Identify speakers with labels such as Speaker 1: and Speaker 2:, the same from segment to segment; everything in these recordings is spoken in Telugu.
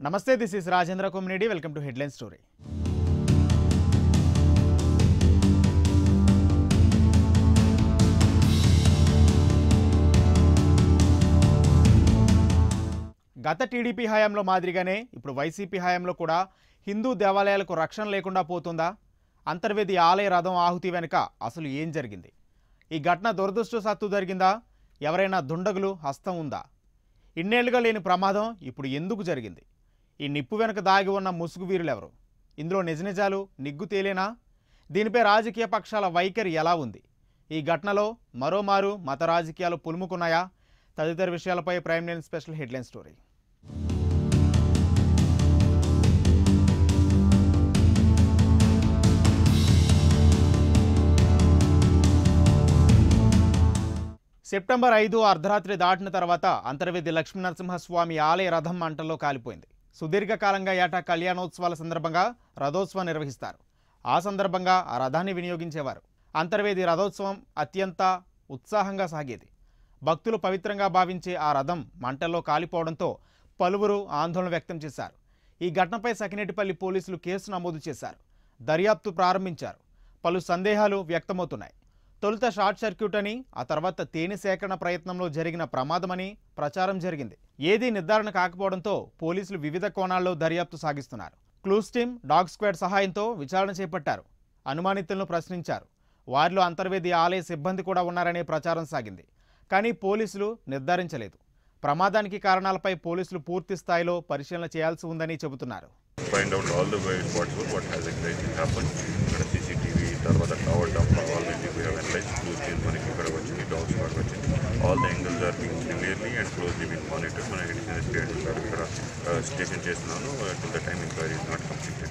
Speaker 1: నమస్తే this is Rajendra Komminedi welcome to headline story గత టీడీపీ హయాంలో మాదిరిగానే ఇప్పుడు వైసీపీ హయాంలో కూడా హిందూ దేవాలయాలకు రక్షణ లేకుండా పోతుందా అంతర్వేది ఆలయ రథం ఆహుతి వెనుక అసలు ఏం జరిగింది ఈ ఘటన దురదృష్టవశాత్తు జరిగిందా ఎవరైనా దుండగులు హస్తం ఉందా ఇన్నేళ్లుగా లేని ప్రమాదం ఇప్పుడు ఎందుకు జరిగింది ఈ నిప్పు వెనుక దాగి ఉన్న ముసుగు వీరులెవరు ఇందులో నిజ నిజాలు నిగ్గు తేలేనా దీనిపై రాజకీయ పక్షాల వైఖరి ఎలా ఉంది ఈ ఘటనలో మరోమారు మత రాజకీయాలు పులుముకున్నాయా తదితర విషయాలపై prime nine special headline story September ఐదు అర్ధరాత్రి దాటిన తర్వాత అంతర్వేది లక్ష్మీనరసింహస్వామి ఆలయ రథం మంటల్లో కాలిపోయింది సుదీర్ఘకాలంగా ఏటా కళ్యాణోత్సవాల సందర్భంగా రథోత్సవం నిర్వహిస్తారు ఆ సందర్భంగా ఆ రథాన్ని వినియోగించేవారు అంతర్వేది రథోత్సవం అత్యంత ఉత్సాహంగా సాగేది భక్తులు పవిత్రంగా భావించే ఆ రథం మంటల్లో కాలిపోవడంతో పలువురు ఆందోళన వ్యక్తం చేశారు ఈ ఘటనపై సకినేటిపల్లి పోలీసులు కేసు నమోదు చేశారు దర్యాప్తు ప్రారంభించారు పలు సందేహాలు వ్యక్తమవుతున్నాయి తొలుత షార్ట్ సర్క్యూట్ అని ఆ తర్వాత తేనె సేకరణ ప్రయత్నంలో జరిగిన ప్రమాదమని ప్రచారం జరిగింది ఏదీ నిర్ధారణ కాకపోవడంతో పోలీసులు వివిధ కోణాల్లో దర్యాప్తు సాగిస్తున్నారు క్లూస్ టీమ్ డాగ్ స్క్వాడ్ సహాయంతో విచారణ చేపట్టారు అనుమానితులను ప్రశ్నించారు వారిలో అంతర్వేది ఆలయ సిబ్బంది కూడా ఉన్నారనే ప్రచారం సాగింది కానీ పోలీసులు నిర్ధారించలేదు ప్రమాదానికి కారణాలపై పోలీసులు పూర్తి స్థాయిలో పరిశీలన చేయాల్సి ఉందని చెబుతున్నారు
Speaker 2: find out all the way what's what has exactly happened ఇక్కడ సీసీటీవీ తర్వాత tower dump already we have analyse clues team మనకి ఇక్కడ వచ్చింది డాగ్స్ మనకి వచ్చింది all the angles are being clearly and closely been monitor మన ఎడిషనల్ స్టేట్ ఇక్కడ స్టేషన్ చేస్తున్నాను to the time enquiry is not completed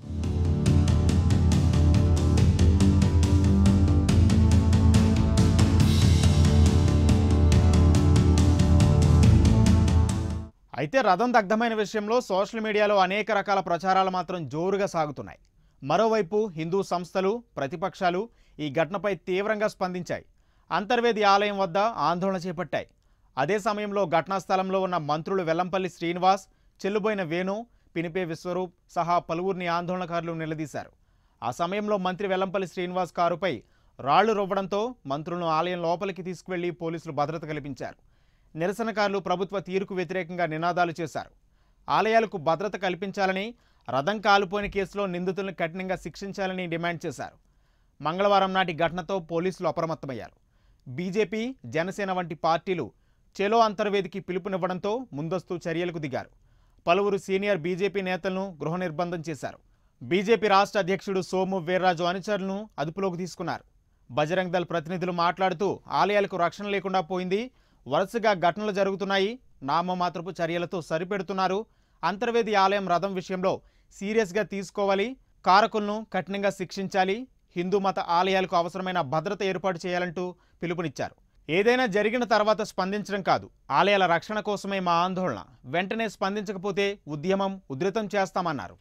Speaker 1: అయితే రథం దగ్ధమైన విషయంలో సోషల్ మీడియాలో అనేక రకాల ప్రచారాలు మాత్రం జోరుగా సాగుతున్నాయి మరోవైపు హిందూ సంస్థలు ప్రతిపక్షాలు ఈ ఘటనపై తీవ్రంగా స్పందించాయి అంతర్వేది ఆలయం వద్ద ఆందోళన చేపట్టాయి అదే సమయంలో ఘటనా స్థలంలో ఉన్న మంత్రులు వెల్లంపల్లి శ్రీనివాస్ చెల్లుబోయిన వేణు పినిపే విశ్వరూప్ సహా పలువురిని ఆందోళనకారులు నిలదీశారు ఆ సమయంలో మంత్రి వెల్లంపల్లి శ్రీనివాస్ కారుపై రాళ్లు రువ్వడంతో మంత్రులను ఆలయం లోపలికి తీసుకువెళ్లి పోలీసులు భద్రత కల్పించారు నిరసనకారులు ప్రభుత్వ తీరుకు వ్యతిరేకంగా నినాదాలు చేశారు ఆలయాలకు భద్రత కల్పించాలని రథం కాలిపోయిన కేసులో నిందితులను కఠినంగా శిక్షించాలని డిమాండ్ చేశారు మంగళవారం నాటి ఘటనతో పోలీసులు అప్రమత్తమయ్యారు బీజేపీ జనసేన వంటి పార్టీలు చెలో అంతర్వేదికి పిలుపునివ్వడంతో ముందస్తు చర్యలకు దిగారు పలువురు సీనియర్ బీజేపీ నేతలను గృహ నిర్బంధం చేశారు బీజేపీ రాష్ట్ర అధ్యక్షుడు సోము వీర్రాజు అనుచరులను అదుపులోకి తీసుకున్నారు బజరంగ్ దళ్ ప్రతినిధులు మాట్లాడుతూ ఆలయాలకు రక్షణ లేకుండా పోయింది వరుసగా ఘటనలు జరుగుతున్నాయి నామమాత్రపు చర్యలతో సరిపెడుతున్నారు అంతర్వేది ఆలయం రథం విషయంలో సీరియస్గా తీసుకోవాలి కారకులను కఠినంగా శిక్షించాలి హిందూ మత ఆలయాలకు అవసరమైన భద్రత ఏర్పాటు చేయాలంటూ పిలుపునిచ్చారు ఏదైనా జరిగిన తర్వాత స్పందించడం కాదు ఆలయాల రక్షణ కోసమే మా ఆందోళన వెంటనే స్పందించకపోతే ఉద్యమం ఉధృతం చేస్తామన్నారు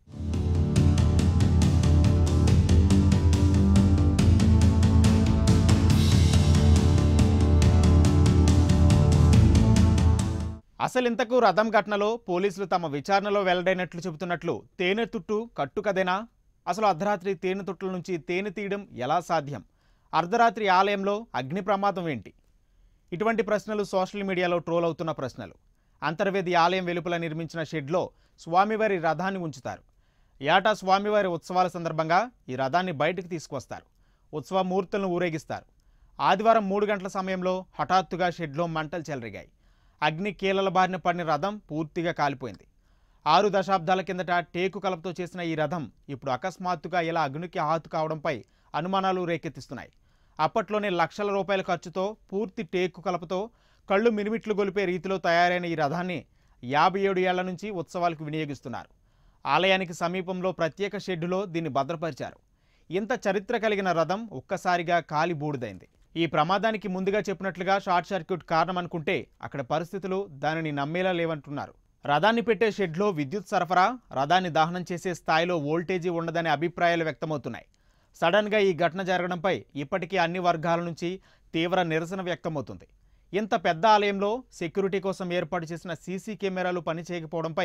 Speaker 1: అసలు ఇంతకు రథం ఘటనలో పోలీసులు తమ విచారణలో వెల్లడైనట్లు చెబుతున్నట్లు తేనె తుట్టు కట్టుకదేనా అసలు అర్ధరాత్రి తేనె తుట్టుల నుంచి తేనె తీయడం ఎలా సాధ్యం అర్ధరాత్రి ఆలయంలో అగ్ని ప్రమాదం ఏంటి ఇటువంటి ప్రశ్నలు సోషల్ మీడియాలో ట్రోల్ అవుతున్న ప్రశ్నలు అంతర్వేది ఆలయం వెలుపల నిర్మించిన షెడ్లో స్వామివారి రథాన్ని ఉంచుతారు ఏటా స్వామివారి ఉత్సవాల సందర్భంగా ఈ రథాన్ని బయటకు తీసుకొస్తారు ఉత్సవ మూర్తులను ఊరేగిస్తారు ఆదివారం మూడు గంటల సమయంలో హఠాత్తుగా షెడ్లో మంటలు చెలరిగాయి అగ్ని కీలల బారిన పడిన రథం పూర్తిగా కాలిపోయింది ఆరు దశాబ్దాల కిందట టేకు కలపతో చేసిన ఈ రథం ఇప్పుడు అకస్మాత్తుగా ఇలా అగ్నికి ఆహుతి కావడంపై అనుమానాలు రేకెత్తిస్తున్నాయి అప్పట్లోనే లక్షల రూపాయల ఖర్చుతో పూర్తి టేకు కలపతో కళ్ళు మినిమిట్లు గొలిపే రీతిలో తయారైన ఈ రథాన్ని యాభై ఏడు ఏళ్ల నుంచి ఉత్సవాలకు వినియోగిస్తున్నారు ఆలయానికి సమీపంలో ప్రత్యేక షెడ్డులో దీన్ని భద్రపరిచారు ఇంత చరిత్ర కలిగిన రథం ఒక్కసారిగా కాలి బూడిదైంది ఈ ప్రమాదానికి ముందుగా చెప్పినట్లుగా షార్ట్ సర్క్యూట్ కారణం అనుకుంటే అక్కడ పరిస్థితులు దానిని నమ్మేలా లేవంటున్నారు రథాన్ని పెట్టే షెడ్లో విద్యుత్ సరఫరా రథాన్ని దహనం చేసే స్థాయిలో వోల్టేజీ ఉండదనే అభిప్రాయాలు వ్యక్తమవుతున్నాయి సడన్గా ఈ ఘటన జరగడంపై ఇప్పటికీ అన్ని వర్గాల నుంచి తీవ్ర నిరసన వ్యక్తమవుతుంది ఇంత పెద్ద ఆలయంలో సెక్యూరిటీ కోసం ఏర్పాటు చేసిన సీసీ కెమెరాలు పనిచేయకపోవడంపై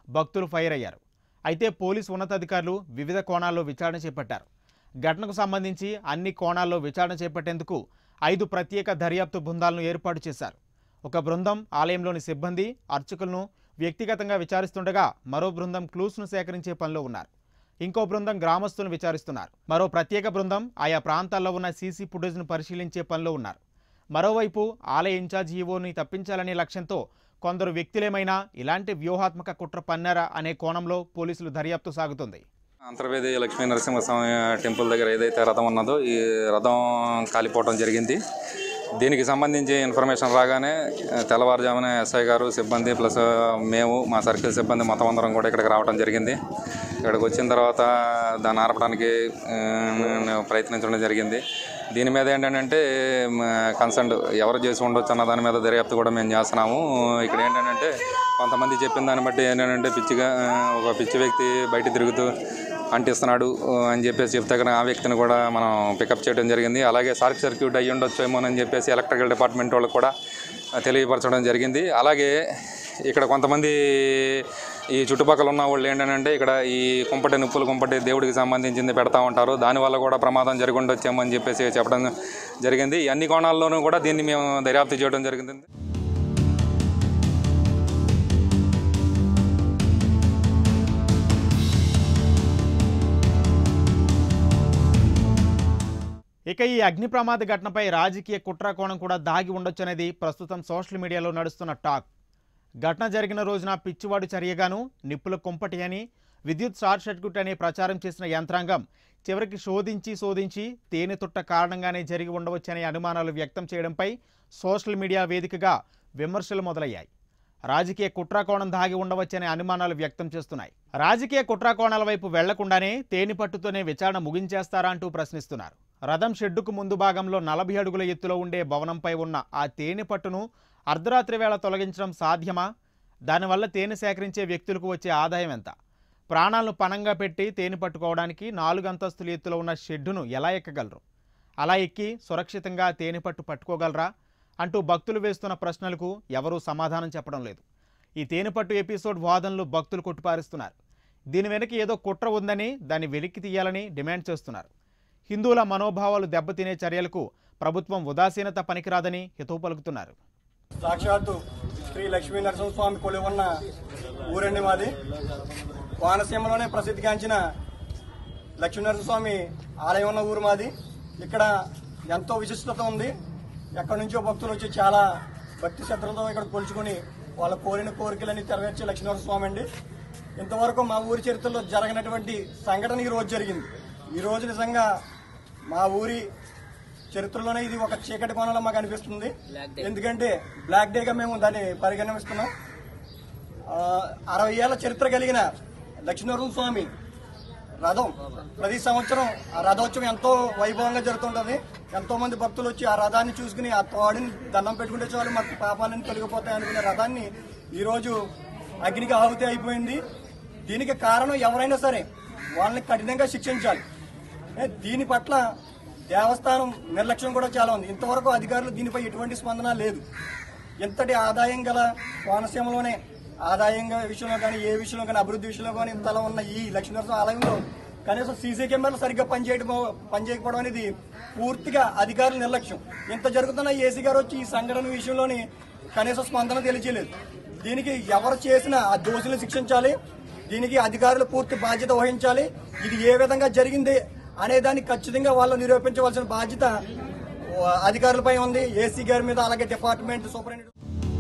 Speaker 1: భక్తులు ఫైర్ అయ్యారు అయితే పోలీసు ఉన్నతాధికారులు వివిధ కోణాల్లో విచారణ చేపట్టారు ఘటనకు సంబంధించి అన్ని కోణాల్లో విచారణ చేపట్టేందుకు ఐదు ప్రత్యేక దర్యాప్తు బృందాలను ఏర్పాటు చేశారు ఒక బృందం ఆలయంలోని సిబ్బంది అర్చకులను వ్యక్తిగతంగా విచారిస్తుండగా మరో బృందం క్లూస్ను సేకరించే పనిలో ఉన్నారు ఇంకో బృందం గ్రామస్తులను విచారిస్తున్నారు మరో ప్రత్యేక బృందం ఆయా ప్రాంతాల్లో ఉన్న సీసీ ఫుటేజ్ను పరిశీలించే పనిలో ఉన్నారు మరోవైపు ఆలయ ఇన్ఛార్జ్ ఈవోని తప్పించాలనే లక్ష్యంతో కొందరు వ్యక్తులేమైనా ఇలాంటి వ్యూహాత్మక కుట్ర పన్నారా అనే కోణంలో పోలీసులు దర్యాప్తు సాగుతుంది
Speaker 3: అంతర్వేది లక్ష్మీ నరసింహస్వామి టెంపుల్ దగ్గర ఏదైతే రథం ఉన్నదో ఈ రథం కాలిపోవడం జరిగింది దీనికి సంబంధించి ఇన్ఫర్మేషన్ రాగానే ఆ, తెల్లవారుజామున ఎస్ఐ గారు సిబ్బంది ప్లస్ మేము మా సర్కిల్ సిబ్బంది మొత్తం అందరం కూడా ఇక్కడికి రావడం జరిగింది ఇక్కడికి వచ్చిన తర్వాత దాన్ని ఆర్పడానికి ఆ, ప్రయత్నించడం జరిగింది దీని మీద ఏంటంటే కన్సర్న్ ఎవరు చేసి ఉండొచ్చు అన్న దాని మీద దర్యాప్తు కూడా మేము చేస్తున్నాము ఇక్కడ ఏంటంటే కొంతమంది చెప్పిన దాన్ని బట్టి ఏంటంటే పిచ్చిగా ఆ, ఒక పిచ్చి వ్యక్తి బయట తిరుగుతూ అంటిస్తున్నాడు ఆ, అని చెప్పేసి చెప్తే కనుక ఆ వ్యక్తిని కూడా మనం పికప్ చేయడం జరిగింది అలాగే షార్ట్ సర్క్యూట్ అయ్యి ఉండొచ్చేమోనని చెప్పేసి ఎలక్ట్రికల్ డిపార్ట్మెంట్ వాళ్ళకి కూడా తెలియపరచడం జరిగింది అలాగే ఇక్కడ కొంతమంది ఈ చుట్టుపక్కల ఉన్న వాళ్ళు ఏంటంటే ఇక్కడ ఈ కుంపటి నిప్పులు కుంపటి దేవుడికి సంబంధించింది పెడతా ఉంటారు దానివల్ల కూడా ప్రమాదం జరిగి ఉండొచ్చేమో అని చెప్పేసి చెప్పడం జరిగింది ఈ అన్ని కోణాల్లోనూ కూడా దీన్ని మేము దర్యాప్తు చేయడం జరిగింది
Speaker 1: ఇక ఈ అగ్ని ప్రమాద ఘటనపై రాజకీయ కుట్ర కోణం కూడా దాగి ఉండొచ్చనేది ప్రస్తుతం సోషల్ మీడియాలో నడుస్తున్న టాక్ ఘటన జరిగిన రోజున పిచ్చివాడు చర్యగాను నిప్పుల కుంపటి అని విద్యుత్ షార్ట్ సర్క్యూట్ అనే ప్రచారం చేసిన యంత్రాంగం చివరికి శోధించి శోధించి తేనె తుట్ట కారణంగానే జరిగి ఉండవచ్చనే అనుమానాలు వ్యక్తం చేయడంపై సోషల్ మీడియా వేదికగా విమర్శలు మొదలయ్యాయి రాజకీయ కుట్రాకోణం దాగి ఉండవచ్చనే అనుమానాలు వ్యక్తం చేస్తున్నాయి రాజకీయ కుట్రాకోణాల వైపు వెళ్లకుండానే తేనె పట్టుతోనే విచారణ ముగించేస్తారా అంటూ ప్రశ్నిస్తున్నారు రథం షెడ్డుకు ముందు భాగంలో నలభై అడుగుల ఎత్తులో ఉండే భవనంపై ఉన్న ఆ తేనె పట్టును అర్ధరాత్రి వేళ తొలగించడం సాధ్యమా దానివల్ల తేనె సేకరించే వ్యక్తులకు వచ్చే ఆదాయం ఎంత ప్రాణాలను పణంగా పెట్టి తేనె పట్టుకోవడానికి నాలుగు అంతస్తుల ఎత్తులో ఉన్న షెడ్డును ఎలా ఎక్కగలరు అలా ఎక్కి సురక్షితంగా తేనె పట్టు పట్టుకోగలరా అంటూ భక్తులు వేస్తున్న ప్రశ్నలకు ఎవరూ సమాధానం చెప్పడం లేదు ఈ తేనెపట్టు ఎపిసోడ్ వాదనలు భక్తులు కొట్టిపారుస్తున్నారు దీని వెనక ఏదో కుట్ర ఉందని దాన్ని వెలికి తీయాలని డిమాండ్ చేస్తున్నారు హిందువుల మనోభావాలు దెబ్బతినే చర్యలకు ప్రభుత్వం ఉదాసీనత పనికిరాదని హితవు పలుకుతున్నారు
Speaker 4: సాక్షాత్తు శ్రీ లక్ష్మీ నరసింహస్వామి కొలి ఉన్న ఊరండి మాది కోనసీమలోనే ప్రసిద్ధిగాంచిన లక్ష్మీ నరసింహస్వామి ఆలయం ఉన్న ఊరు మాది ఇక్కడ ఎంతో విశిష్టత ఉంది ఎక్కడి నుంచో భక్తులు వచ్చి చాలా భక్తి శ్రద్ధలతో ఇక్కడ కొలుచుకుని వాళ్ళ కోరిన కోరికలన్నీ నెరవేర్చే లక్ష్మీనరస్వామి అండి ఇంతవరకు మా ఊరి చరిత్రలో జరగనటువంటి సంఘటన ఈ రోజు జరిగింది ఈ రోజు నిజంగా మా ఊరి చరిత్రలోనే ఇది ఒక చీకటి కోణంలో మాకు అనిపిస్తుంది ఎందుకంటే బ్లాక్ డేగా మేము దాన్ని పరిగణిస్తున్నాం ఆ, అరవై ఏళ్ల చరిత్ర కలిగిన లక్ష్మీనరసింహ స్వామి రథం ప్రతి సంవత్సరం ఆ రథోత్సవం ఎంతో వైభవంగా జరుగుతుంటది ఎంతో మంది భక్తులు వచ్చి ఆ రథాన్ని చూసుకుని ఆ తోడిని దండం పెట్టుకుంటే చాలు మాకు పాపాలన్నీ తొలగిపోతాయి అనుకునే రథాన్ని ఈ రోజు అగ్నికి ఆహుతి అయిపోయింది దీనికి కారణం ఎవరైనా సరే వాళ్ళని కఠినంగా శిక్షించాలి ఏ, దీని పట్ల దేవస్థానం నిర్లక్ష్యం కూడా చాలా ఉంది ఇంతవరకు అధికారులు దీనిపై ఎటువంటి స్పందన లేదు ఎంతటి ఆదాయం గల కోనసీమలోనే ఆదాయంగా విషయంలో కానీ ఏ విషయంలో కానీ అభివృద్ధి విషయంలో కానీ ఇంతలా ఉన్న ఈ లక్ష్మీనరసింహ ఆలయంలో కనీసం సీసీ కెమెరాలు సరిగ్గా పనిచేయడం పనిచేయకపోవడం అనేది పూర్తిగా అధికారుల నిర్లక్ష్యం ఇంత జరుగుతున్న ఏసీ గారు వచ్చి ఈ సంఘటన విషయంలోని కనీసం స్పందన తెలియచేయలేదు దీనికి ఎవరు చేసినా ఆ దోషులను శిక్షించాలి దీనికి అధికారులు పూర్తి బాధ్యత వహించాలి ఇది ఏ విధంగా జరిగింది అనే దాన్ని ఖచ్చితంగా వాళ్ళు నిరూపించవలసిన బాధ్యత ఆ, అధికారులపై ఉంది ఏసీ గారి మీద అలాగే డిపార్ట్మెంట్ సూపరింటెండెంట్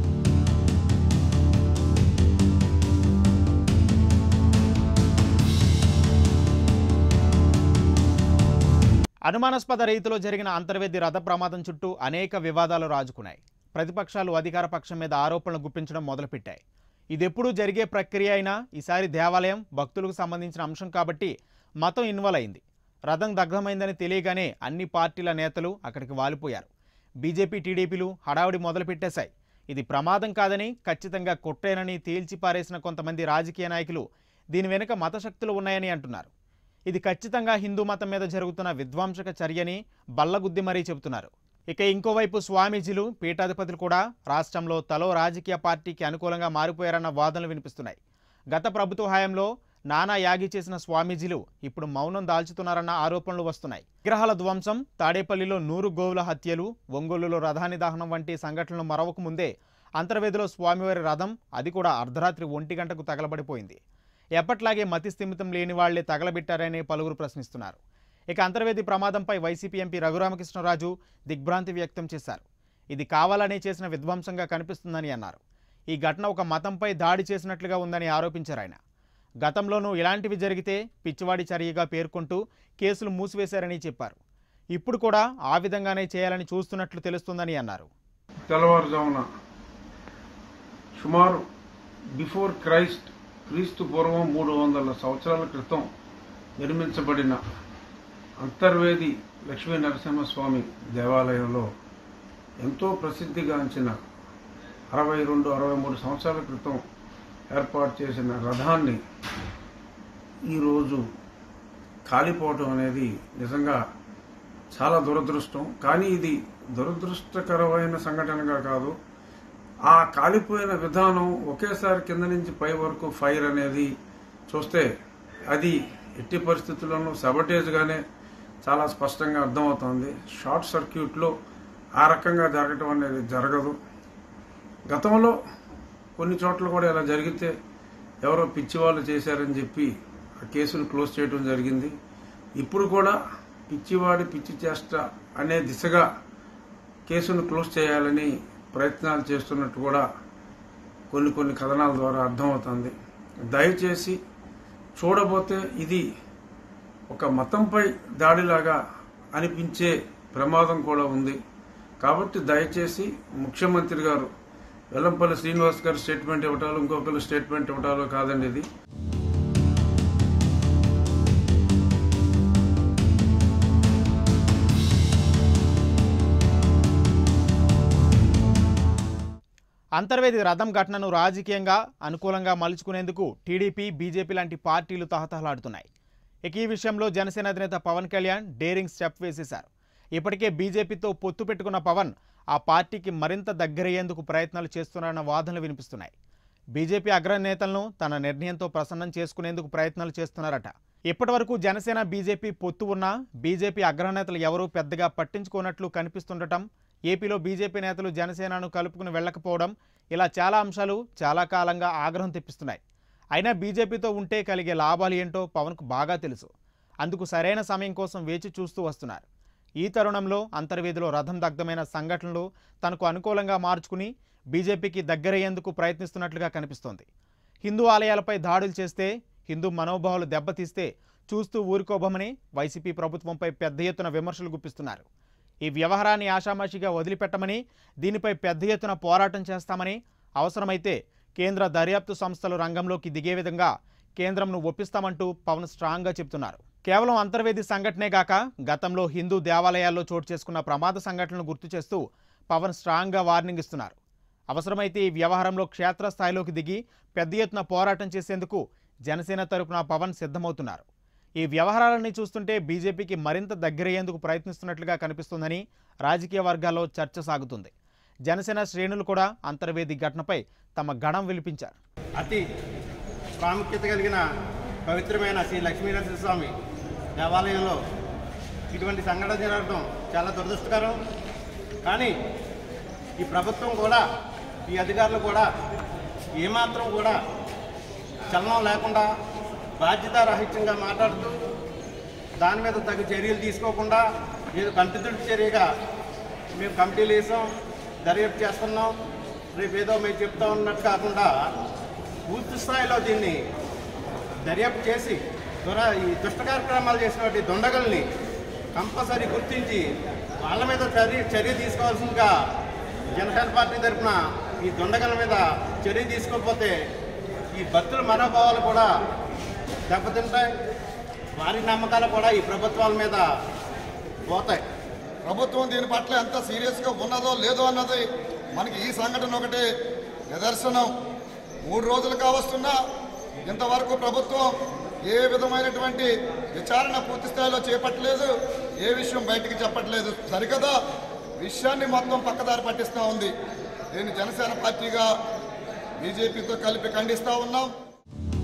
Speaker 1: అనుమానాస్పద రీతిలో జరిగిన అంతర్వేది రథ ప్రమాదం చుట్టూ అనేక వివాదాలు రాజుకున్నాయి ప్రతిపక్షాలు అధికార పక్షం మీద ఆరోపణలు గుప్పించడం మొదలుపెట్టాయి ఇదెప్పుడూ జరిగే ప్రక్రియ అయినా ఈసారి దేవాలయం భక్తులకు సంబంధించిన అంశం కాబట్టి మతం ఇన్వాల్వ్ అయింది రథం దగ్ధమైందని తెలియగానే అన్ని పార్టీల నేతలు అక్కడికి వాలిపోయారు బీజేపీ టీడీపీలు హడావుడి మొదలుపెట్టేశాయి ఇది ప్రమాదం కాదని ఖచ్చితంగా కొట్టేనని తేల్చిపారేసిన కొంతమంది రాజకీయ నాయకులు దీని వెనుక మతశక్తులు ఉన్నాయని అంటున్నారు ఇది ఖచ్చితంగా హిందూ మతం మీద జరుగుతున్న విధ్వంసక చర్యని బల్లగుద్ది మరీ చెబుతున్నారు ఇక ఇంకోవైపు స్వామీజీలు పీఠాధిపతులు కూడా రాష్ట్రంలో తలో రాజకీయ పార్టీకి అనుకూలంగా మారిపోయారన్న వాదనలు వినిపిస్తున్నాయి గత ప్రభుత్వ హయాంలో నానా యాగి చేసిన స్వామీజీలు ఇప్పుడు మౌనం దాల్చుతున్నారన్న ఆరోపణలు వస్తున్నాయి విగ్రహాల ధ్వంసం తాడేపల్లిలో నూరు గోవుల హత్యలు ఒంగోలులో రథాని దహనం వంటి సంఘటనలు మరవక ముందే అంతర్వేదిలో స్వామివారి రథం అది కూడా అర్ధరాత్రి ఒంటి గంటకు తగలబడిపోయింది ఎప్పట్లాగే మతి స్థిమితం లేని వాళ్లే తగలబెట్టారని పలువురు ప్రశ్నిస్తున్నారు ఇక అంతర్వేది ప్రమాదంపై వైసీపీ ఎంపీ రఘురామకృష్ణరాజు దిగ్భ్రాంతి వ్యక్తం చేశారు ఇది కావాలనే చేసిన విధ్వంసంగా కనిపిస్తుందని అన్నారు ఈ ఘటన ఒక మతంపై దాడి చేసినట్లుగా ఉందని ఆరోపించారు ఆయన గతంలోనూ ఇలాంటివి జరిగితే పిచ్చివాడి చర్యగా పేర్కొంటూ కేసులు మూసివేశారని చెప్పారు ఇప్పుడు కూడా ఆ విధంగానే చేయాలని చూస్తున్నట్లు తెలుస్తుందని అన్నారు
Speaker 5: తెల్లవారుజామున సుమారు బిఫోర్ క్రైస్ట్ క్రీస్తు పూర్వం మూడు వందల సంవత్సరాల క్రితం నిర్మించబడిన అంతర్వేది లక్ష్మీ నరసింహస్వామి దేవాలయంలో ఎంతో ప్రసిద్ధిగాంచిన అరవై రెండు అరవై మూడు సంవత్సరాల క్రితం ఏర్పాటు చేసిన రథాన్ని ఈరోజు కాలిపోవటం అనేది నిజంగా చాలా దురదృష్టం కానీ ఇది దురదృష్టకరమైన సంఘటనగా కాదు ఆ కాలిపోయిన విధానం ఒకేసారి కింద నుంచి పై వరకు ఫైర్ అనేది చూస్తే అది ఎట్టి పరిస్థితుల్లోనూ సబటేజ్గానే చాలా స్పష్టంగా అర్థమవుతోంది షార్ట్ సర్క్యూట్లో ఆ రకంగా జరగటం అనేది జరగదు గతంలో కొన్ని చోట్ల కూడా ఇలా జరిగితే ఎవరో పిచ్చి వాళ్ళు చేశారని చెప్పి ఆ కేసును క్లోజ్ చేయడం జరిగింది ఇప్పుడు కూడా పిచ్చివాడి పిచ్చి చేష్ట అనే దిశగా కేసును క్లోజ్ చేయాలని ప్రయత్నాలు చేస్తున్నట్టు కూడా కొన్ని కొన్ని కథనాల ద్వారా అర్థమవుతుంది దయచేసి చూడబోతే ఇది ఒక మతంపై దాడిలాగా అనిపించే ప్రమాదం కూడా ఉంది కాబట్టి దయచేసి ముఖ్యమంత్రి గారు వెల్లంపల్లి శ్రీనివాస్ గారు స్టేట్మెంట్ ఇవ్వటాలు ఇంకొకరు స్టేట్మెంట్ ఇవ్వటాలు కాదండి ఇది
Speaker 1: అంతర్వేది రథం ఘటనను రాజకీయంగా అనుకూలంగా మలుచుకునేందుకు టీడీపీ బీజేపీ లాంటి పార్టీలు తహతహలాడుతున్నాయి ఇక ఈ విషయంలో జనసేన అధినేత పవన్ కళ్యాణ్ డేరింగ్ స్టెప్ వేసేశారు ఇప్పటికే బీజేపీతో పొత్తు పెట్టుకున్న పవన్ ఆ పార్టీకి మరింత దగ్గరయ్యేందుకు ప్రయత్నాలు చేస్తున్నారన్న వాదనలు వినిపిస్తున్నాయి బీజేపీ అగ్రనేతలను తన నిర్ణయంతో ప్రసన్నం చేసుకునేందుకు ప్రయత్నాలు చేస్తున్నారట ఇప్పటివరకు జనసేన బీజేపీ పొత్తు ఉన్నా బీజేపీ అగ్రనేతలు ఎవరూ పెద్దగా పట్టించుకోనట్లు కనిపిస్తుండటం ఏపీలో బీజేపీ నేతలు జనసేనను కలుపుకుని వెళ్ళకపోవడం ఇలా చాలా అంశాలు చాలా కాలంగా ఆగ్రహం తెప్పిస్తున్నాయి అయినా బీజేపీతో ఉంటే కలిగే లాభాలు ఏంటో పవన్కు బాగా తెలుసు అందుకు సరైన సమయం కోసం వేచి చూస్తూ వస్తున్నారు ఈ తరుణంలో అంతర్వేదిలో రథం దగ్ధమైన సంఘటనలు తనకు అనుకూలంగా మార్చుకుని బీజేపీకి దగ్గరయ్యేందుకు ప్రయత్నిస్తున్నట్లుగా కనిపిస్తోంది హిందూ ఆలయాలపై దాడులు చేస్తే హిందూ మనోభావాలు దెబ్బతీస్తే చూస్తూ ఊరుకోబోమని వైసీపీ ప్రభుత్వంపై పెద్ద ఎత్తున విమర్శలు గుప్పిస్తున్నారు ఈ వ్యవహారాన్ని ఆషామాషిగా వదిలిపెట్టమని దీనిపై పెద్ద ఎత్తున పోరాటం చేస్తామని అవసరమైతే కేంద్ర దర్యాప్తు సంస్థలు రంగంలోకి దిగే విధంగా కేంద్రంను ఒప్పిస్తామంటూ పవన్ స్ట్రాంగ్గా చెబుతున్నారు కేవలం అంతర్వేది సంఘటనే గాక గతంలో హిందూ దేవాలయాల్లో చోటు చేసుకున్న ప్రమాద సంఘటనలు గుర్తు చేస్తూ పవన్ స్ట్రాంగ్గా వార్నింగ్ ఇస్తున్నారు అవసరమైతే ఈ వ్యవహారంలో క్షేత్రస్థాయిలోకి దిగి పెద్ద ఎత్తున పోరాటం చేసేందుకు జనసేన తరపున పవన్ సిద్ధమవుతున్నారు ఈ వ్యవహారాలన్నీ చూస్తుంటే బీజేపీకి మరింత దగ్గరయ్యేందుకు ప్రయత్నిస్తున్నట్లుగా కనిపిస్తుందని రాజకీయ వర్గాల్లో చర్చ సాగుతుంది జనసేన శ్రేణులు కూడా అంతర్వేది ఘటనపై తమ గణం విలిపించారు
Speaker 6: అతి ప్రాముఖ్యత కలిగిన పవిత్రమైన శ్రీ లక్ష్మీనరసింహస్వామి దేవాలయంలో ఇటువంటి సంఘటన జరగడం చాలా దురదృష్టకరం కానీ ఈ ప్రభుత్వం కూడా ఈ అధికారులు కూడా ఏమాత్రం కూడా చలనం లేకుండా బాధ్యతారాహిత్యంగా మాట్లాడుతూ దాని మీద తగు చర్యలు తీసుకోకుండా ఏదో కంటితుడి చర్యగా మేము కమిటీలు వేసాం దర్యాప్తు చేస్తున్నాం రేపు ఏదో మేము చెప్తా ఉన్నట్టు కాకుండా పూర్తి స్థాయిలో దీన్ని దర్యాప్తు చేసి దుర ఈ దుష్ట కార్యక్రమాలు చేసినటువంటి దొండగల్ని కంపల్సరీ గుర్తించి వాళ్ళ మీద చర్య చర్య తీసుకోవాల్సిందిగా జనసేన పార్టీ తరఫున ఈ దొండగల మీద చర్య తీసుకోకపోతే ఈ భక్తుల మనోభావాలు కూడా దెబ్బతింటాయి వారి నమ్మకాలు కూడా ఈ ప్రభుత్వాల మీద పోతాయి
Speaker 7: ప్రభుత్వం దీని పట్ల ఎంత సీరియస్గా ఉన్నదో లేదో అన్నది మనకి ఈ సంఘటన ఒకటి నిదర్శనం మూడు రోజులు కావస్తున్నా ఇంతవరకు ప్రభుత్వం ఏ విధమైనటువంటి విచారణ పూర్తి స్థాయిలో చేపట్టలేదు ఏ విషయం బయటికి చెప్పట్లేదు సరికదా విషయాన్ని మొత్తం పక్కదారి పట్టిస్తూ ఉంది దీన్ని జనసేన పార్టీగా బీజేపీతో కలిపి ఖండిస్తూ ఉన్నాం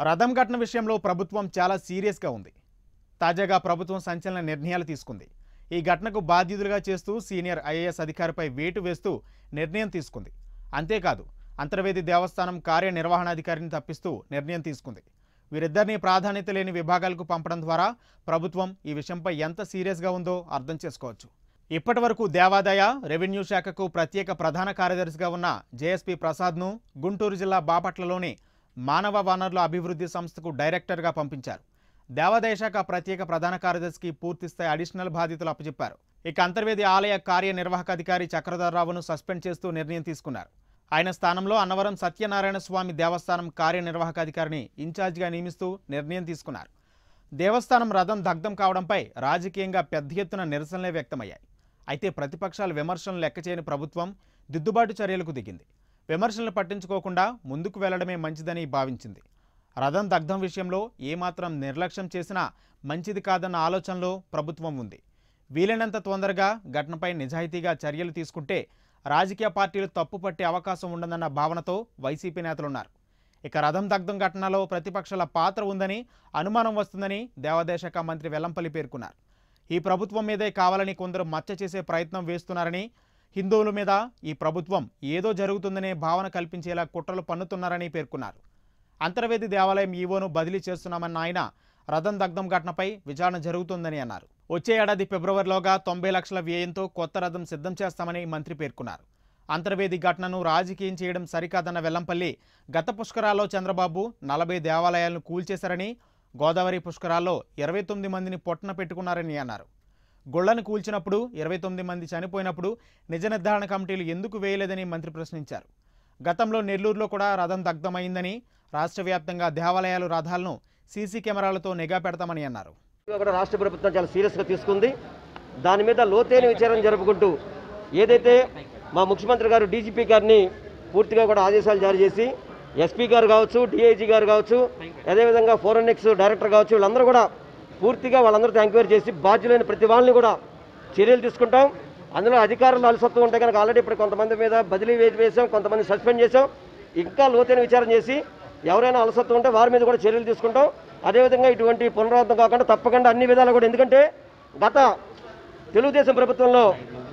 Speaker 1: రథం ఘటన విషయంలో ప్రభుత్వం చాలా సీరియస్గా ఉంది తాజాగా ప్రభుత్వం సంచలన నిర్ణయాలు తీసుకుంది ఈ ఘటనకు బాధ్యులుగా చేస్తూ సీనియర్ ఐఏఎస్ అధికారిపై వేటు వేస్తూ నిర్ణయం తీసుకుంది అంతేకాదు అంతర్వేది దేవస్థానం కార్యనిర్వహణాధికారిని తప్పిస్తూ నిర్ణయం తీసుకుంది వీరిద్దరినీ ప్రాధాన్యత లేని విభాగాలకు పంపడం ద్వారా ప్రభుత్వం ఈ విషయంపై ఎంత సీరియస్గా ఉందో అర్థం చేసుకోవచ్చు ఇప్పటి వరకు దేవాదాయ రెవెన్యూ శాఖకు ప్రత్యేక ప్రధాన కార్యదర్శిగా ఉన్న జేఎస్పీ ప్రసాద్ను గుంటూరు జిల్లా బాపట్లలోని మానవ వనరుల అభివృద్ధి సంస్థకు డైరెక్టర్గా పంపించారు దేవాదాయ శాఖ ప్రత్యేక ప్రధాన కార్యదర్శికి పూర్తిస్థాయి అడిషనల్ బాధ్యతలు అప్పచెప్పారు ఇక అంతర్వేది ఆలయ కార్యనిర్వాహక అధికారి చక్రధర్రావును సస్పెండ్ చేస్తూ నిర్ణయం తీసుకున్నారు ఆయన స్థానంలో అన్నవరం సత్యనారాయణ స్వామి దేవస్థానం కార్యనిర్వాహక అధికారిని ఇన్ఛార్జిగా నియమిస్తూ నిర్ణయం తీసుకున్నారు దేవస్థానం రథం దగ్ధం కావడంపై రాజకీయంగా పెద్ద ఎత్తున నిరసనలే వ్యక్తమయ్యాయి అయితే ప్రతిపక్షాల విమర్శలను లెక్క చేయని ప్రభుత్వం దిద్దుబాటు చర్యలకు దిగింది విమర్శలను పట్టించుకోకుండా ముందుకు వెళ్లడమే మంచిదని భావించింది రథం దగ్ధం విషయంలో ఏమాత్రం నిర్లక్ష్యం చేసినా మంచిది కాదన్న ఆలోచనలో ప్రభుత్వం ఉంది వీలైనంత తొందరగా ఘటనపై నిజాయితీగా చర్యలు తీసుకుంటే రాజకీయ పార్టీలు తప్పు పట్టే అవకాశం ఉండదన్న భావనతో వైసీపీ నేతలున్నారు ఇక రథం దగ్ధం ఘటనలో ప్రతిపక్షాల పాత్ర ఉందని అనుమానం వస్తుందని దేవాదాయ శాఖ మంత్రి వెల్లంపల్లి పేర్కొన్నారు ఈ ప్రభుత్వం మీదే కావాలని కొందరు మచ్చ చేసే ప్రయత్నం వేస్తున్నారని హిందువుల మీద ఈ ప్రభుత్వం ఏదో జరుగుతుందనే భావన కల్పించేలా కుట్రలు పన్నుతున్నారని పేర్కొన్నారు అంతర్వేది దేవాలయం ఈవోను బదిలీ చేస్తున్నామన్న ఆయన రథం దగ్ధం ఘటనపై విచారణ జరుగుతుందని అన్నారు వచ్చే ఏడాది ఫిబ్రవరిలోగా తొంభై లక్షల వ్యయంతో కొత్త రథం సిద్ధం చేస్తామని మంత్రి పేర్కొన్నారు అంతర్వేది ఘటనను రాజకీయం చేయడం సరికాదన్న వెల్లంపల్లి గత పుష్కరాల్లో చంద్రబాబు నలభై దేవాలయాలను కూల్చేశారని గోదావరి పుష్కరాల్లో ఇరవై తొమ్మిది మందిని పొట్టన పెట్టుకున్నారని అన్నారు గుళ్లను కూల్చినప్పుడు ఇరవై తొమ్మిది మంది చనిపోయినప్పుడు నిజ నిర్ధారణ కమిటీలు ఎందుకు వేయలేదని మంత్రి ప్రశ్నించారు గతంలో నెల్లూరులో కూడా రథం దగ్ధమైందని రాష్ట్ర వ్యాప్తంగా దేవాలయాలు రథాలను సీసీ కెమెరాలతో నిఘా పెడతామని అన్నారు
Speaker 8: కూడా రాష్ట్ర ప్రభుత్వం చాలా సీరియస్గా తీసుకుంది దాని మీద లోతైన విచారణ జరుపుకుంటూ ఏదైతే మా ముఖ్యమంత్రి గారు డీజీపీ గారిని పూర్తిగా కూడా ఆదేశాలు జారీ చేసి ఎస్పీ గారు కావచ్చు డిఐజీ గారు కావచ్చు అదేవిధంగా ఫోరెన్సిక్స్ డైరెక్టర్ కావచ్చు వీళ్ళందరూ కూడా పూర్తిగా వాళ్ళందరితో ఎంక్వైరీ చేసి బాధ్యులైన ప్రతి వాళ్ళని కూడా చర్యలు తీసుకుంటాం అందులో అధికారులు అలసత్వం ఉంటే కనుక ఆల్రెడీ ఇప్పుడు కొంతమంది మీద బదిలీ వేసి వేసాం కొంతమంది సస్పెండ్ చేసాం ఇంకా లోతైన విచారణ చేసి ఎవరైనా అలసత్వం ఉంటే వారి మీద కూడా చర్యలు తీసుకుంటాం అదేవిధంగా ఇటువంటి పునరావృతం కాకుండా తప్పకుండా అన్ని విధాలు కూడా ఎందుకంటే గత తెలుగుదేశం ప్రభుత్వంలో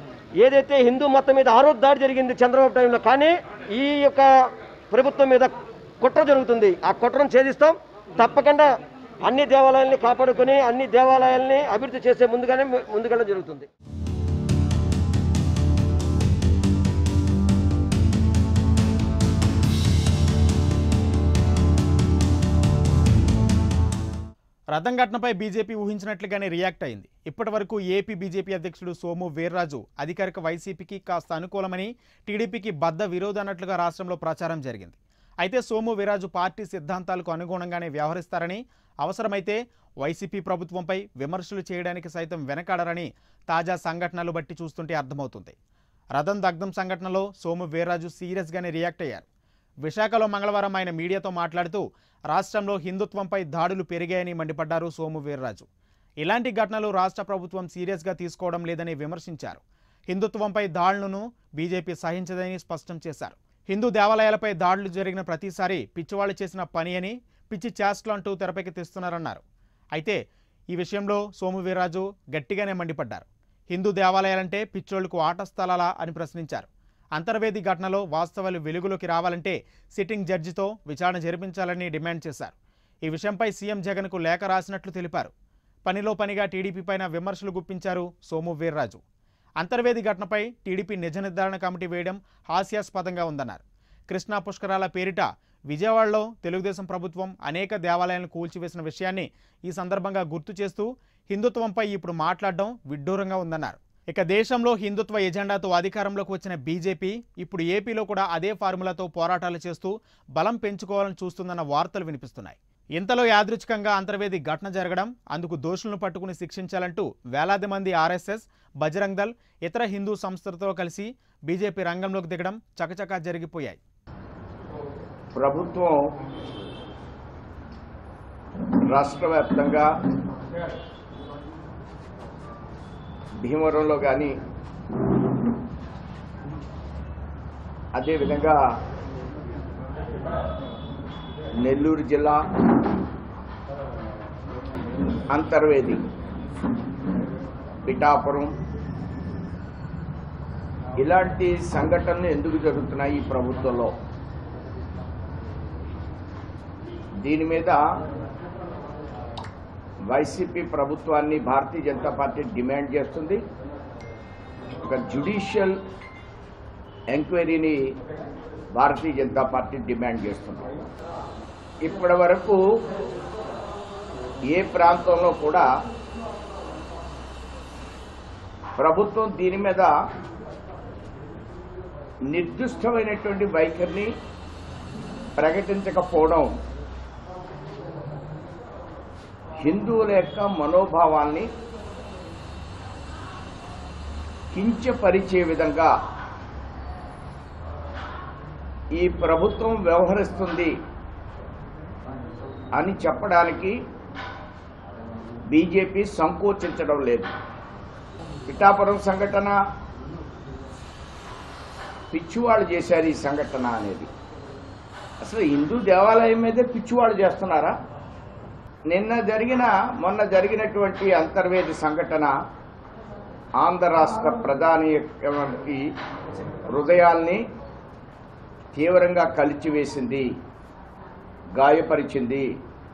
Speaker 8: ఏదైతే హిందూ మతం మీద ఆరోప దాడి జరిగింది చంద్రబాబు టైంలో కానీ ఈ యొక్క ప్రభుత్వం మీద కుట్ర జరుగుతుంది ఆ కుట్రను ఛేదిస్తాం తప్పకుండా అన్ని దేవాలయాల్ని కాపాడుకొని అన్ని దేవాలయాల్ని అభివృద్ధి చేసే ముందుగానే ముందుకెళ్ళడం జరుగుతుంది
Speaker 1: రథం ఘటనపై బీజేపీ ఊహించినట్లుగానే రియాక్ట్ అయింది ఇప్పటి వరకు ఏపీ బీజేపీ అధ్యక్షుడు సోము వీర్రాజు అధికారిక వైసీపీకి కాస్త అనుకూలమని టీడీపీకి బద్ద విరోధ అన్నట్లుగా రాష్ట్రంలో ప్రచారం జరిగింది అయితే సోము వీర్రాజు పార్టీ సిద్ధాంతాలకు అనుగుణంగానే వ్యవహరిస్తారని అవసరమైతే వైసీపీ ప్రభుత్వంపై విమర్శలు చేయడానికి సైతం వెనకాడరని తాజా సంఘటనలు బట్టి చూస్తుంటే అర్థమవుతుంది రథం దగ్ధం సంఘటనలో సోము వీర్రాజు సీరియస్గానే రియాక్ట్ అయ్యారు విశాఖలో మంగళవారం ఆయన మీడియాతో మాట్లాడుతూ రాష్ట్రంలో హిందుత్వంపై దాడులు పెరిగాయని మండిపడ్డారు సోము వీర్రాజు ఇలాంటి ఘటనలు రాష్ట్ర ప్రభుత్వం సీరియస్గా తీసుకోవడం లేదని విమర్శించారు హిందుత్వంపై దాడులను బీజేపీ సహించదని స్పష్టం చేశారు హిందూ దేవాలయాలపై దాడులు జరిగిన ప్రతిసారి పిచ్చివాళ్లు చేసిన పని అని పిచ్చి చేష్టలు అంటూ తెరపైకి తెస్తున్నారన్నారు అయితే ఈ విషయంలో సోము వీర్రాజు గట్టిగానే మండిపడ్డారు హిందూ దేవాలయాలంటే పిచ్చోళ్లకు ఆట స్థలాలా అని ప్రశ్నించారు అంతర్వేది ఘటనలో వాస్తవాలు వెలుగులోకి రావాలంటే సిట్టింగ్ జడ్జితో విచారణ జరిపించాలని డిమాండ్ చేశారు ఈ విషయంపై సీఎం జగన్కు లేఖ రాసినట్లు తెలిపారు పనిలో పనిగా టీడీపీ పైన విమర్శలు గుప్పించారు సోము వీర్రాజు అంతర్వేది ఘటనపై టీడీపీ నిజ నిర్ధారణ కమిటీ వేయడం హాస్యాస్పదంగా ఉందన్నారు కృష్ణా పుష్కరాల పేరిట విజయవాడలో తెలుగుదేశం ప్రభుత్వం అనేక దేవాలయాలను కూల్చివేసిన విషయాన్ని ఈ సందర్భంగా గుర్తు చేస్తూ హిందుత్వంపై ఇప్పుడు మాట్లాడడం విడ్డూరంగా ఉందన్నారు ఇక దేశంలో హిందుత్వ ఎజెండాతో అధికారంలోకి వచ్చిన బీజేపీ ఇప్పుడు ఏపీలో కూడా అదే ఫార్ములాతో పోరాటాలు చేస్తూ బలం పెంచుకోవాలని చూస్తుందన్న వార్తలు వినిపిస్తున్నాయి ఇంతలో యాదృచ్ఛికంగా అంతర్వేది ఘటన జరగడం అందుకు దోషులను పట్టుకుని శిక్షించాలంటూ వేలాది మంది ఆర్ఎస్ఎస్ బజరంగ్ దల్ ఇతర హిందూ సంస్థలతో కలిసి బీజేపీ రంగంలోకి దిగడం చకచకా జరిగిపోయాయి
Speaker 9: ప్రభుత్వం రాష్ట్ర వ్యాప్తంగా భీమవరంలో కానీ అదేవిధంగా నెల్లూరు జిల్లా అంతర్వేది పిఠాపురం ఇలాంటి సంఘటనలు ఎందుకు జరుగుతున్నాయి ఈ ప్రభుత్వంలో దీని మీద వైసీపీ ప్రభుత్వాన్ని భారతీయ జనతా పార్టీ డిమాండ్ చేస్తుంది ఒక జ్యుడిషియల్ ఎంక్వైరీని భారతీయ జనతా పార్టీ డిమాండ్ చేస్తుంది ఇప్పటి వరకు ఏ ప్రాంతంలో కూడా ప్రభుత్వం దీని మీద నిర్దిష్టమైనటువంటి వైఖరిని ప్రకటించకపోవడం హిందువుల యొక్క మనోభావాల్ని కించపరిచే విధంగా ఈ ప్రభుత్వం వ్యవహరిస్తుంది అని చెప్పడానికి బీజేపీ సంకోచించడం లేదు పిఠాపురం సంఘటన పిచ్చివాళ్ళు చేశారు ఈ సంఘటన అనేది అసలు హిందూ దేవాలయం మీదే పిచ్చివాళ్ళు చేస్తున్నారా నిన్న జరిగిన మొన్న జరిగినటువంటి అంతర్వేది సంఘటన ఆంధ్ర రాష్ట్ర ప్రధాని యొక్క హృదయాల్ని తీవ్రంగా కలిచివేసింది గాయపరిచింది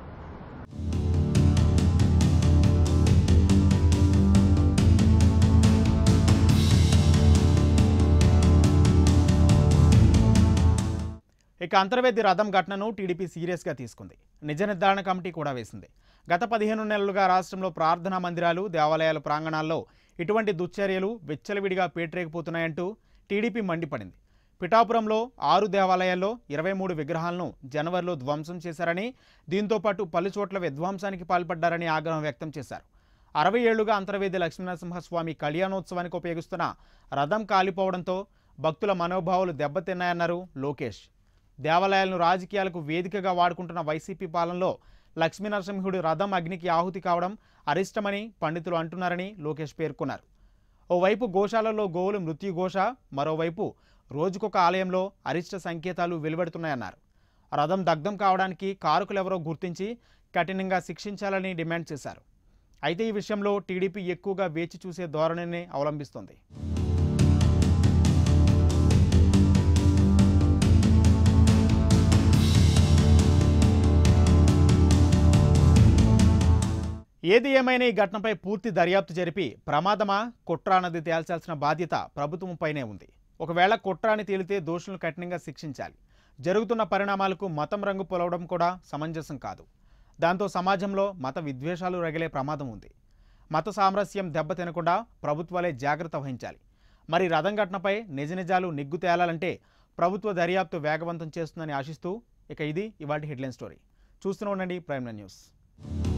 Speaker 1: ఇక అంతర్వేది రథం ఘటనను టీడీపీ సీరియస్గా తీసుకుంది నిజ నిర్ధారణ కమిటీ కూడా వేసింది గత పదిహేను నెలలుగా రాష్ట్రంలో ప్రార్థనా మందిరాలు దేవాలయాల ప్రాంగణాల్లో ఇటువంటి దుశ్చర్యలు విచ్చలవిడిగా పేటరేగిపోతున్నాయంటూ టీడీపీ మండిపడింది పిఠాపురంలో ఆరు దేవాలయాల్లో ఇరవై మూడు విగ్రహాలను జనవరిలో ధ్వంసం చేశారని దీంతో పాటు పలు చోట్ల విధ్వంసానికి పాల్పడ్డారని ఆగ్రహం వ్యక్తం చేశారు అరవై ఏళ్లుగా అంతర్వేది లక్ష్మీనరసింహస్వామి కళ్యాణోత్సవానికి ఉపయోగిస్తున్న రథం కాలిపోవడంతో భక్తుల మనోభావాలు దెబ్బతిన్నాయన్నారు లోకేష్ దేవాలయాలను రాజకీయాలకు వేదికగా వాడుకుంటున్న వైసీపీ పాలనలో లక్ష్మీనరసింహుడి రథం అగ్నికి ఆహుతి కావడం అరిష్టమని పండితులు అంటున్నారని లోకేష్ పేర్కొన్నారు ఓవైపు గోశాలలో గోవులు మృత్యుఘోష మరోవైపు రోజుకొక ఆలయంలో అరిష్ట సంకేతాలు వెలువడుతున్నాయన్నారు రథం దగ్ధం కావడానికి కారకులెవరో గుర్తించి కఠినంగా శిక్షించాలని డిమాండ్ చేశారు అయితే ఈ విషయంలో టీడీపీ ఎక్కువగా వేచి చూసే ధోరణిని అవలంబిస్తోంది ఏది ఏమైనా ఈ ఘటనపై పూర్తి దర్యాప్తు జరిపి ప్రమాదమా కుట్ర అన్నది తేల్చాల్సిన బాధ్యత ప్రభుత్వంపైనే ఉంది ఒకవేళ కుట్ర అని తేలితే దోషులను కఠినంగా శిక్షించాలి జరుగుతున్న పరిణామాలకు మతం రంగు పొలవడం కూడా సమంజసం కాదు దాంతో సమాజంలో మత విద్వేషాలు రగిలే ప్రమాదం ఉంది మత సామరస్యం దెబ్బతినకుండా ప్రభుత్వాలే జాగ్రత్త వహించాలి మరి రథం ఘటనపై నిజ నిజాలు నిగ్గు తేలాలంటే ప్రభుత్వ దర్యాప్తు వేగవంతం చేస్తుందని ఆశిస్తూ ఇక ఇది ఇవాటి హెడ్లైన్ స్టోరీ చూస్తూనే ఉండండి ప్రైమ్ న్యూస్